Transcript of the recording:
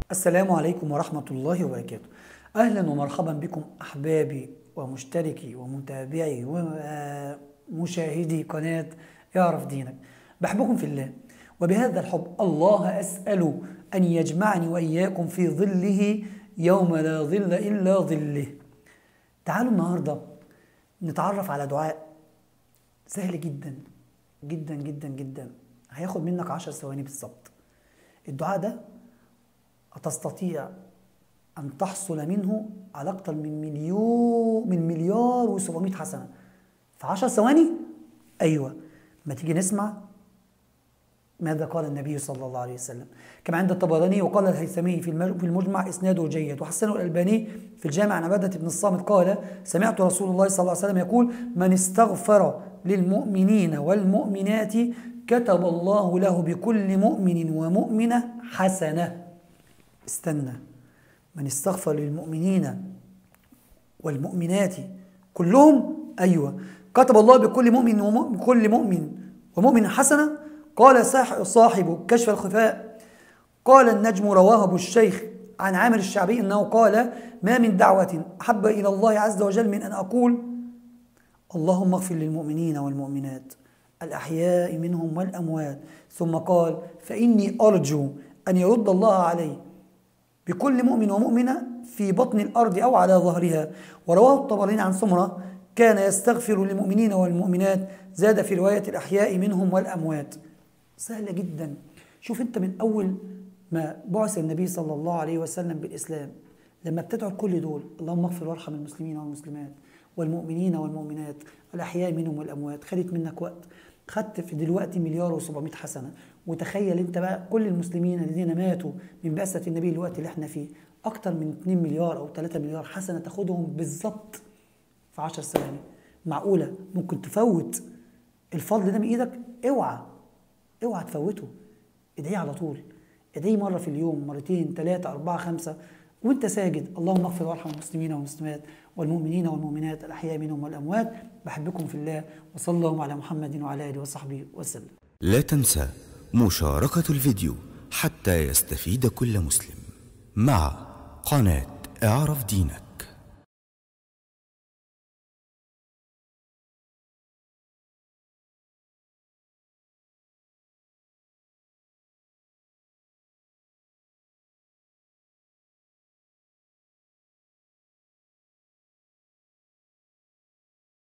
السلام عليكم ورحمة الله وبركاته أهلا ومرحبا بكم أحبابي ومشتركي ومتابعي ومشاهدي قناة يعرف دينك بحبكم في الله وبهذا الحب الله أسأل أن يجمعني وإياكم في ظله يوم لا ظل إلا ظله تعالوا النهاردة نتعرف على دعاء سهل جدا جدا جدا جدا هياخد منك عشر ثواني بالظبط الدعاء ده هتستطيع أن تحصل منه على أكثر من مليون من مليار و700 حسنة في 10 ثواني أيوة ما تيجي نسمع ماذا قال النبي صلى الله عليه وسلم كما عند الطبراني وقال الهيثمي في المجمع إسناده جيد وحسنه الألباني في الجامع عن عبادة بن الصامت قال سمعت رسول الله صلى الله عليه وسلم يقول من استغفر للمؤمنين والمؤمنات كتب الله له بكل مؤمن ومؤمنة حسنة استنى من استغفر للمؤمنين والمؤمنات كلهم أيوة كتب الله بكل مؤمن وكل مؤمن ومؤمن حسنة قال صاحب كشف الخفاء قال النجم رواه أبو الشيخ عن عامر الشعبي أنه قال ما من دعوة أحب إلى الله عز وجل من أن أقول اللهم اغفر للمؤمنين والمؤمنات الأحياء منهم والأموات ثم قال فإني أرجو أن يرد الله علي بكل مؤمن ومؤمنة في بطن الأرض أو على ظهرها ورواه الطبراني عن سمرة كان يستغفر للمؤمنين والمؤمنات زاد في رواية الأحياء منهم والأموات سهلة جدا شوف أنت من أول ما بعث النبي صلى الله عليه وسلم بالإسلام لما بتدعو كل دول اللهم اغفر وارحم المسلمين والمسلمات والمؤمنين والمؤمنات الأحياء منهم والأموات خدت منك وقت خدت في دلوقتي مليار و700 حسنة وتخيل انت بقى كل المسلمين الذين ماتوا من بعثة النبي الوقت اللي احنا فيه أكتر من 2 مليار أو 3 مليار حسنة تاخدهم بالظبط في 10 ثواني معقولة ممكن تفوت الفضل ده من إيدك اوعى اوعى تفوته ادعيه على طول ادعيه مرة في اليوم مرتين ثلاثة أربعة خمسة وانت ساجد اللهم اغفر وارحم المسلمين والمسلمات والمؤمنين والمؤمنات الأحياء منهم والأموات بحبكم في الله وصلى الله على محمد وعلى آله وصحبه وسلم لا تنسى مشاركة الفيديو حتى يستفيد كل مسلم مع قناة اعرف دينك